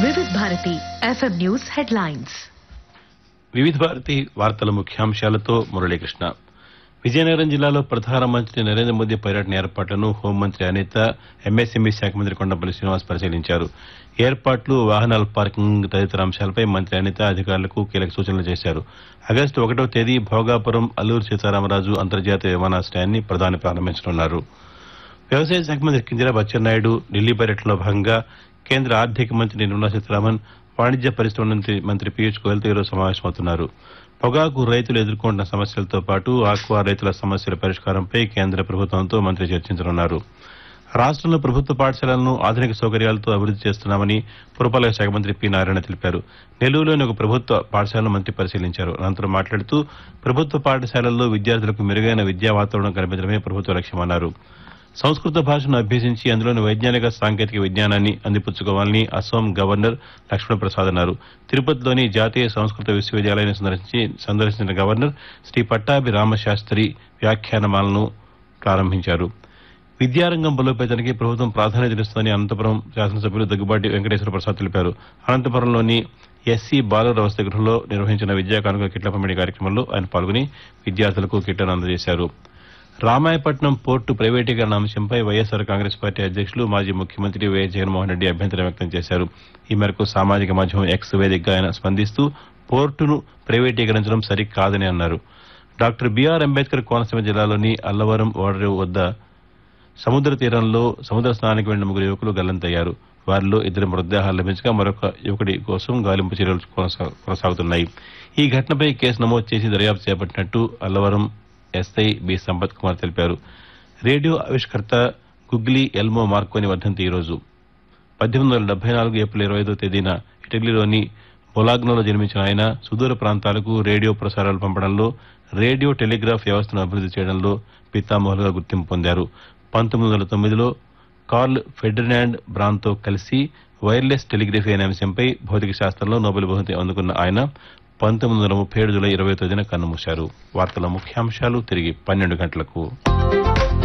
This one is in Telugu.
వివిధ భారతి ఎఫ్ఎం న్యూస్ హెడ్లైన్స్ వివిధ భారతి వార్తల ముఖ్యాంశాలతో మురళీకృష్ణ విజయనగరం జిల్లాలో ప్రధానమంత్రి నరేంద్ర మోదీ పర్యటన ఏర్పాట్లను హోంమంత్రి అనిత ఎంఎస్ఎంఈ శాఖ మంత్రి కొండపల్లి శ్రీనివాస్ పరిశీలించారు ఏర్పాట్లు వాహనాల పార్కింగ్ తదితర అంశాలపై మంత్రి అనిత అధికారులకు కీలక సూచనలు చేశారు ఆగస్టు ఒకటో తేదీ భోగాపురం అల్లూరు సీతారామరాజు అంతర్జాతీయ విమానాశ్రయాన్ని ప్రధాని ప్రారంభించనున్నారు వ్యవసాయ శాఖ మంత్రి కింజరాపు అచ్చెన్నాయుడు ఢిల్లీ పర్యటనలో భాగంగా కేంద్ర ఆర్థిక మంత్రి నిర్మలా సీతారామన్ వాణిజ్య పరిశ్రమల మంత్రి మంత్రి పీయూష్ గోయల్తో ఈరోజు సమావేశమవుతున్నారు పొగాకు రైతులు ఎదుర్కొంటున్న సమస్యలతో పాటు ఆక్వా రైతుల సమస్యల పరిష్కారంపై కేంద్ర ప్రభుత్వంతో మంత్రి చర్చించనున్నారు రాష్ట్రంలో ప్రభుత్వ పాఠశాలలను ఆధునిక సౌకర్యాలతో అభివృద్ది చేస్తున్నామని పురపాలక శాఖ మంత్రి పి నారాయణ తెలిపారు నెల్లూరులోని ఒక ప్రభుత్వ పాఠశాలను మంత్రి పరిశీలించారు అనంతరం మాట్లాడుతూ ప్రభుత్వ పాఠశాలల్లో విద్యార్థులకు మెరుగైన విద్యా వాతావరణం కల్పించడమే ప్రభుత్వ లక్ష్యమన్నారు సంస్కృత భాషను అభ్యసించి అందులోని వైజ్ఞానిక సాంకేతిక విజ్ఞానాన్ని అందిపుచ్చుకోవాలని అస్సాం గవర్నర్ లక్ష్మణ్ ప్రసాద్ అన్నారు తిరుపతిలోని జాతీయ సంస్కృత విశ్వవిద్యాలయాన్ని సందర్శించి సందర్శించిన గవర్నర్ శ్రీ పట్టాభి రామశాస్త్రి వ్యాఖ్యానమాలను ప్రారంభించారు విద్యారంగం బలోపేతానికి ప్రభుత్వం ప్రాధాన్యతనిస్తుందని అనంతపురం శాసనసభ్యులు దగ్గుబాటి వెంకటేశ్వర ప్రసాద్ తెలిపారు అనంతపురంలోని ఎస్సీ బాలుర వసతి గృహంలో నిర్వహించిన విద్యా కానుక కిట్ల పంపిణీ కార్యక్రమంలో ఆయన పాల్గొని విద్యార్థులకు కిట్లను అందజేశారు రామాయపట్నం పోర్టు ప్రైవేటీకరణ అంశంపై వైఎస్సార్ కాంగ్రెస్ పార్టీ అధ్యక్షులు మాజీ ముఖ్యమంత్రి వైఎస్ జగన్మోహన్ రెడ్డి అభ్యంతరం వ్యక్తం చేశారు ఈ మేరకు సామాజిక మాధ్యమం ఎక్స్ వేదికగా ఆయన స్పందిస్తూ పోర్టును ప్రైవేటీకరించడం సరికాదని అన్నారు డాక్టర్ బీఆర్ అంబేద్కర్ కోనసీమ జిల్లాలోని అల్లవరం ఓడరేవు వద్ద సముద్ర తీరంలో సముద్ర స్నానానికి వెళ్లిన ముగ్గురు యువకులు గల్లంతయ్యారు వారిలో ఇద్దరు మృతదేహాలు లభించగా మరొక యువకుడి కోసం గాలింపు చర్యలు కొనసా- కొనసాగుతున్నాయి ఈ ఘటనపై కేసు నమోదు చేసి దర్యాప్తు చేపట్టినట్టు అల్లవరం ఎస్ఐ బి సంపత్ కుమార్ తెలిపారు రేడియో ఆవిష్కర్త గుగ్లీ ఎల్మో మార్కోని వర్ధంతి ఈరోజు పద్దెనిమిది వందల డెబ్బై నాలుగు ఏప్రిల్ ఇరవై ఐదో తేదీన ఇటలీలోని బొలాగ్నోలో జన్మించిన ఆయన సుదూర ప్రాంతాలకు రేడియో ప్రసారాలు పంపడంలో రేడియో టెలిగ్రాఫ్ వ్యవస్థను అభివృద్ది చేయడంలో పితామహులుగా గుర్తింపు పొందారు పంతొమ్మిది వందల తొమ్మిదిలో కార్ల్ ఫెడర్నాండ్ బ్రాన్తో కలిసి వైర్లెస్ టెలిగ్రఫీ అనే అంశంపై భౌతిక శాస్త్రంలో నోబెల్ బహుమతి అందుకున్న ఆయన పంతొమ్మిది వందల ముప్పై ఏడు జూలై ఇరవై తేదీన కన్నుమూశారు వార్తల ముఖ్యాంశాలు తిరిగి పన్నెండు గంటలకు